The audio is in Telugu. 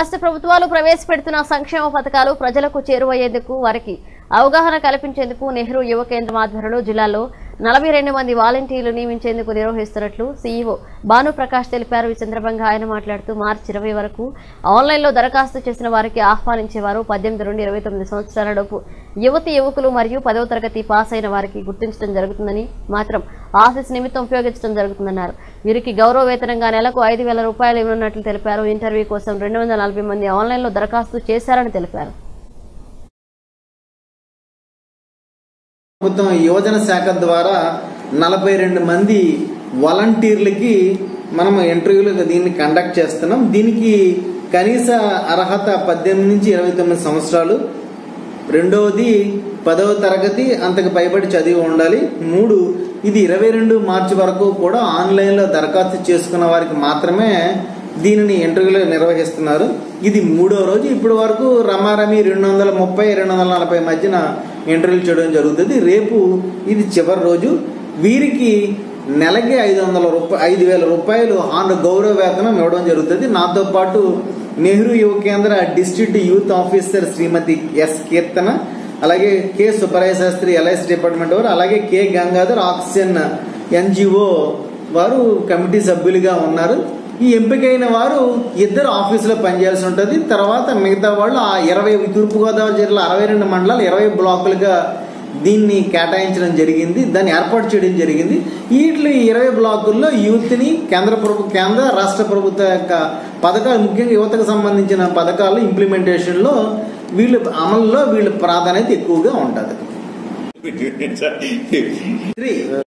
రాష్ట్ర ప్రభుత్వాలు ప్రవేశపెడుతున్న సంక్షేమ పథకాలు ప్రజలకు చేరువయ్యేందుకు వారికి అవగాహన కల్పించేందుకు నెహ్రూ యువ కేంద్రం ఆధ్వర్యంలో జిల్లాలో నలభై రెండు మంది వాలంటీర్లు నియమించేందుకు నిర్వహిస్తున్నట్లు సీఈఓ భానుప్రకాష్ తెలిపారు ఈ సందర్భంగా ఆయన మాట్లాడుతూ మార్చి ఇరవై వరకు ఆన్లైన్లో దరఖాస్తు చేసిన వారికి ఆహ్వానించేవారు పద్దెనిమిది నుండి ఇరవై తొమ్మిది సంవత్సరాల లోపు యువతి యువకులు మరియు పదవ తరగతి పాస్ అయిన వారికి గుర్తించడం జరుగుతుందని మాత్రం ఆఫీస్ నిమిత్తం ఉపయోగించడం జరుగుతుందన్నారు వీరికి గౌరవ వేతనంగా నెలకు ఐదు వేల రూపాయలు ఇవ్వనున్నట్లు తెలిపారు ఇంటర్వ్యూ కోసం రెండు వందల నలభై మంది ఆన్లైన్లో దరఖాస్తు చేశారని తెలిపారు ప్రభుత్వం యువజన శాఖ ద్వారా నలభై రెండు మంది వాలంటీర్లకి మనం ఇంటర్వ్యూలు దీన్ని కండక్ట్ చేస్తున్నాం దీనికి కనీస అర్హత పద్దెనిమిది నుంచి ఇరవై తొమ్మిది సంవత్సరాలు రెండవది పదవ తరగతి అంతకు పైబడి చదివి ఉండాలి మూడు ఇది ఇరవై రెండు మార్చి వరకు కూడా ఆన్లైన్లో దరఖాస్తు చేసుకున్న వారికి మాత్రమే దీనిని ఇంటర్వ్యూలో నిర్వహిస్తున్నారు ఇది మూడో రోజు ఇప్పటి వరకు రమారమి రెండు వందల ముప్పై రెండు వందల నలభై మధ్యన ఇంటర్వ్యూలు చేయడం జరుగుతుంది రేపు ఇది చివరి రోజు వీరికి నెలకి ఐదు వందల రూపాయ ఐదు వేల రూపాయలు ఆన్ గౌరవ వేతనం ఇవ్వడం జరుగుతుంది నాతో పాటు Nehru Yuva Kendra district youth officer Shrimati S Keerthana అలాగే K Subbaraya Sastri LIC department వారు అలాగే కె గంగాధర్ ఆక్సిజన్ ఎన్జిఓ వారు కమిటీ సభ్యులుగా ఉన్నారు ఈ ఎంపికైన వారు ఇద్దరు ఆఫీసులో పనిచేయాల్సి ఉంటుంది తర్వాత మిగతా వాళ్ళు ఆ ఇరవై తూర్పుగోదావరి జిల్లా అరవై రెండు మండలాలు ఇరవై బ్లాకులుగా దీన్ని కేటాయించడం జరిగింది దాన్ని ఏర్పాటు చేయడం జరిగింది వీటిలో ఈ ఇరవై బ్లాకుల్లో యూత్ని కేంద్ర ప్రభు కేంద్ర రాష్ట్ర ప్రభుత్వ యొక్క పథకాలు ముఖ్యంగా యువతకు సంబంధించిన పథకాలు ఇంప్లిమెంటేషన్లో వీళ్ళు అమల్లో వీళ్ళ ప్రాధాన్యత ఎక్కువగా ఉంటుంది త్రీ